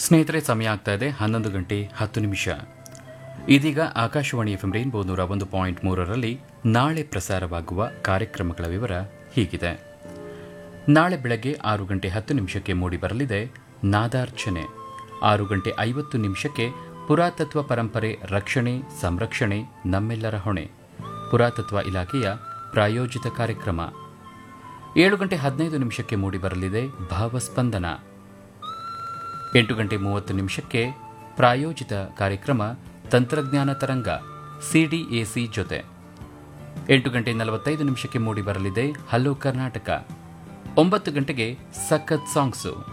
ಸ್ನೇಹಿತರೆ ಸಮಯ ಆಗ್ತಾ ಇದೆ ಹನ್ನೊಂದು ಗಂಟೆ ಹತ್ತು ನಿಮಿಷ ಇದೀಗ ಆಕಾಶವಾಣಿ ಎಫ್ ಎಂ ರೈನ್ಬೋ ನೂರ ಒಂದು ಪಾಯಿಂಟ್ ಮೂರರಲ್ಲಿ ನಾಳೆ ಪ್ರಸಾರವಾಗುವ ಕಾರ್ಯಕ್ರಮಗಳ ವಿವರ ಹೀಗಿದೆ ನಾಳೆ ಬೆಳಗ್ಗೆ ಆರು ಗಂಟೆ ಹತ್ತು ನಿಮಿಷಕ್ಕೆ ಮೂಡಿಬರಲಿದೆ ನಾದಾರ್ಚನೆ ಆರು ಗಂಟೆ ಐವತ್ತು ನಿಮಿಷಕ್ಕೆ ಪುರಾತತ್ವ ಪರಂಪರೆ ರಕ್ಷಣೆ ಸಂರಕ್ಷಣೆ ನಮ್ಮೆಲ್ಲರ ಹೊಣೆ ಪುರಾತತ್ವ ಇಲಾಖೆಯ ಪ್ರಾಯೋಜಿತ ಕಾರ್ಯಕ್ರಮ ಏಳು ಗಂಟೆ ಹದಿನೈದು ನಿಮಿಷಕ್ಕೆ ಮೂಡಿಬರಲಿದೆ ಭಾವಸ್ಪಂದನ ಎಂಟು ಗಂಟೆ ಮೂವತ್ತು ನಿಮಿಷಕ್ಕೆ ಪ್ರಾಯೋಜಿತ ಕಾರ್ಯಕ್ರಮ ತಂತ್ರಜ್ಞಾನ ತರಂಗ ಸಿಡಿಎಸಿ ಜೊತೆ ಎಂಟು ಗಂಟೆ ನಲವತ್ತೈದು ನಿಮಿಷಕ್ಕೆ ಮೂಡಿಬರಲಿದೆ ಹಲೋ ಕರ್ನಾಟಕ ಒಂಬತ್ತು ಗಂಟೆಗೆ ಸಖತ್ ಸಾಂಗ್ಸು